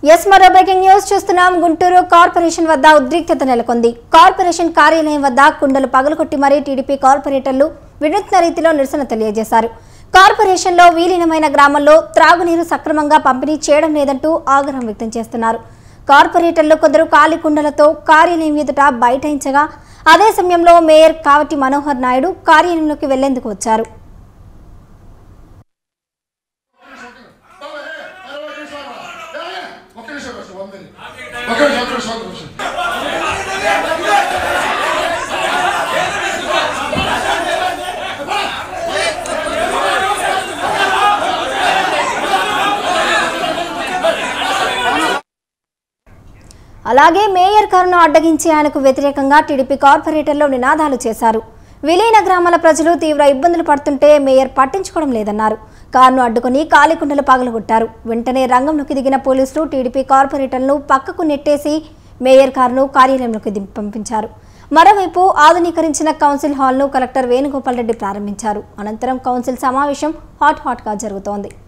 yes మరో breaking news చూస్తున్నాం Guntur corporation వద్ద ఉద్రిక్తత నెలకొంది కార్పొరేషన్ కార్యాలయం వద్ద కుండలు పగలగొట్టి మరీ టీడీపీ కార్పొరేటర్లు వినూత్న రీతిలో నిరసన తెలియజేశారు కార్పొరేషన్లో విలీనమైన గ్రామంలో త్రాగునీరు సక్రమంగా పంపిణీ చేయడం లేదంటూ ఆగ్రహం వ్యక్తం చేస్తున్నారు కార్పొరేటర్లు కొందరు ఖాళీ కుండలతో కార్యాలయం ఎదుట బైఠాయించగా అదే సమయంలో మేయర్ కావటి మనోహర్ నాయుడు కార్యాలయంలోకి వెళ్లేందుకు వచ్చారు ఒక్క నిమిషం ఒక్క నిమిషం వంద ఒక్క నిమిషం ఒక్క నిమిషం ఒక్క నిమిషం అలాగే మేయర్ కారును అడ్డగించి ఆయనకు వ్యతిరేకంగా టీడీపీ కార్పొరేటర్లు నినాదాలు చేశారు విలీన గ్రామాల ప్రజలు తీవ్ర ఇబ్బందులు పడుతుంటే మేయర్ పట్టించుకోవడం లేదన్నారు కారును అడ్డుకుని కాలికుండలు పగలగొట్టారు వెంటనే రంగంలోకి దిగిన పోలీసులు టీడీపీ కార్పొరేటర్లను పక్కకు నెట్టేసి మేయర్ కారును కార్యాలయంలోకి దిం- పంపించారు మరోవైపు ఆధునీకరించిన కౌన్సిల్ హాల్ను కలెక్టర్ వేణుగోపాల్ రెడ్డి ప్రారంభించారు అనంతరం కౌన్సిల్ సమావేశం హాట్ హాట్గా జరుగుతోంది